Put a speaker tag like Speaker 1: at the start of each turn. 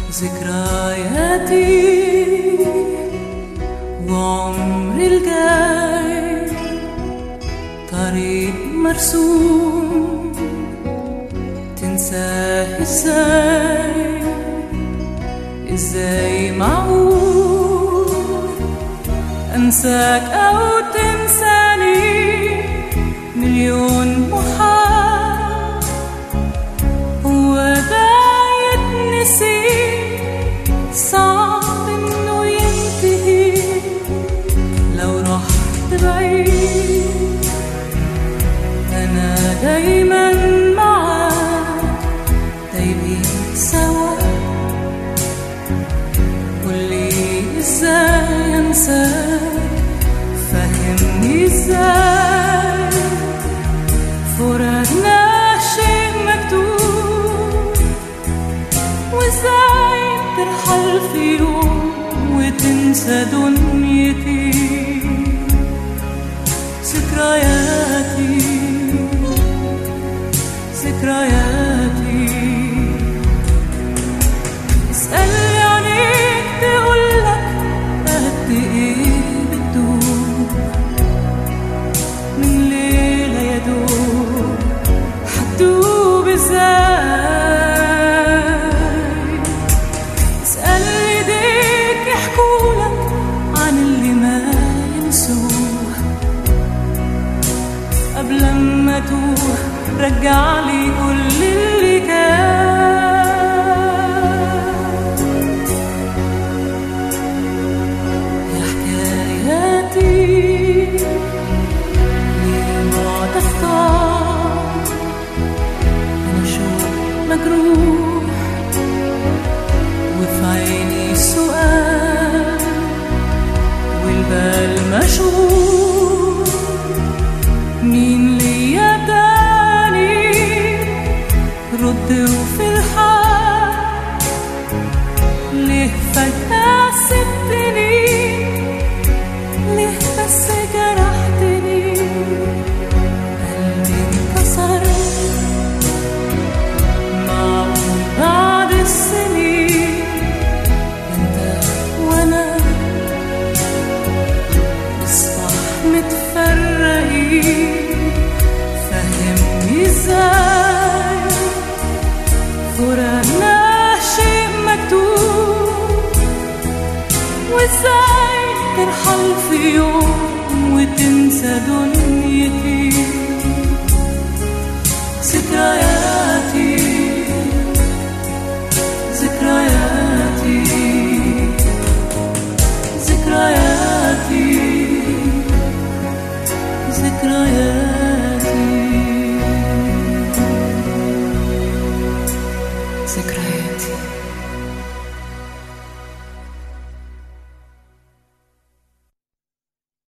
Speaker 1: ذكرياتي وعمري الجاي طريق مرسوم تنساه ازاي ازاي معقول انساك او تنساني مليون محال هو ده يتنسي صعب انه ينتهي لو رحت بعيد انا دايما معاك دايبين سوا قولي ازاي انساك فهمني ازاي فراقنا شيء مكتوب وازاي ترحل في يوم وتنسى دنيتي ذكرياتي ذكرياتي اسألني عليك تقولك قد ايه بتدوب من ليلة يا دوب حتدوب ازاي اسأل ايديك يحكولك عن اللي ما ينسوه قبل ما توه رجع لي كل اللي كان يا حكاياتي ليه ما تختار أنا شوق مجروح وفي عيني سؤال والبال مشغول مين ليا تاني رد وفي